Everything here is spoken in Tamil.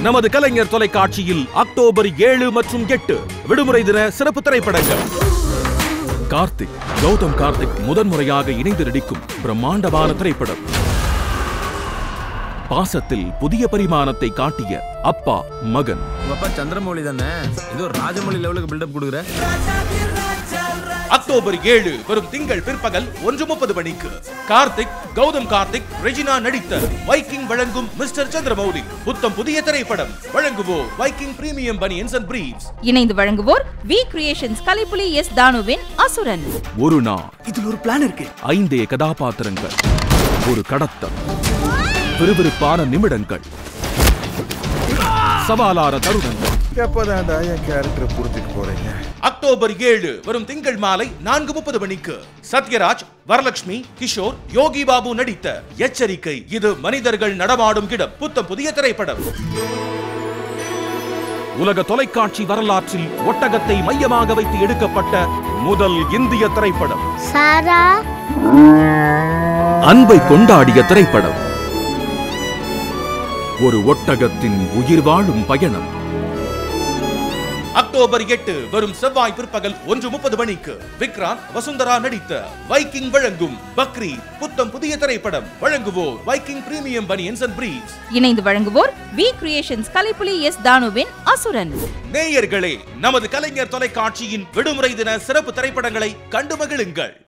நமது கலைஞர் தொலைக்காட்சியில் அக்டோபர் ஏழு மற்றும் எட்டு விடுமுறை தின சிறப்பு திரைப்படங்கள் கார்த்திக் கௌதம் கார்த்திக் முதன்முறையாக இணைந்து நடிக்கும் பிரம்மாண்டமான திரைப்படம் பாசத்தில் புதிய பரிமாணத்தை காட்டிய அப்பா மகன் உங்க அப்பா சந்திரமௌலி தானே ஏதோ ராஜமௌலி லெவலுக்கு பில்டப் கொடுக்குற அக்டோபர் ஏழு வரும் திங்கள் பிற்பகல் ஒன்று முப்பது மணிக்கு கார்த்திக் கௌதம் கார்த்திக் ரெஜினா நடித்த வைக்கிங் வழங்கும் மிஸ்டர் சந்திரமௌலி புத்தம் புதிய திரைப்படம் வழங்குவோர் Viking premium banians and briefs இணைந்து வழங்குவோர் வி கிரியேஷன்ஸ் கலைப்புலி எஸ் தானுவின் அசுரன் ஒரு நாள் இதுல ஒரு பிளான் இருக்கு ஐந்தே கதாபாத்திரங்கள் ஒரு கடத்தல் விறுவிறுப்பான நிமிடங்கள் சவாலான தருணங்கள் எப்போதான்டா என் கேரக்டர் புரிஞ்சுக்க போறீங்க அக்டோபர் ஏழு வரும் திங்கள் மாலை நான்கு முப்பது மணிக்கு சத்யராஜ் வரலட்சுமி கிஷோர் யோகி பாபு நடித்த எச்சரிக்கை இது மனிதர்கள் நடமாடும் இடம் புத்தம் புதிய திரைப்படம் உலக தொலைக்காட்சி வரலாற்றில் ஒட்டகத்தை மையமாக வைத்து எடுக்கப்பட்ட முதல் இந்திய திரைப்படம் சாரா அன்பை கொண்டாடிய திரைப்படம் ஒரு ஒட்டகத்தின் உயிர் வாழும் பயணம் அக்டோபர் எட்டு வரும் செவ்வாய் பிற்பகல் ஒன்று முப்பது மணிக்கு விக்ராந்த் வசுந்தரா நடித்த வைக்கிங் வழங்கும் பக்ரி புத்தம் புதிய திரைப்படம் வழங்குவோர் Viking premium banians and briefs இணைந்து வழங்குவோர் வி கிரியேஷன்ஸ் கலைப்புலி எஸ் தானுவின் அசுரன் நேயர்களே நமது கலைஞர் தொலைக்காட்சியின் விடுமுறை தின சிறப்பு திரைப்படங்களை கண்டு மகிழுங்கள்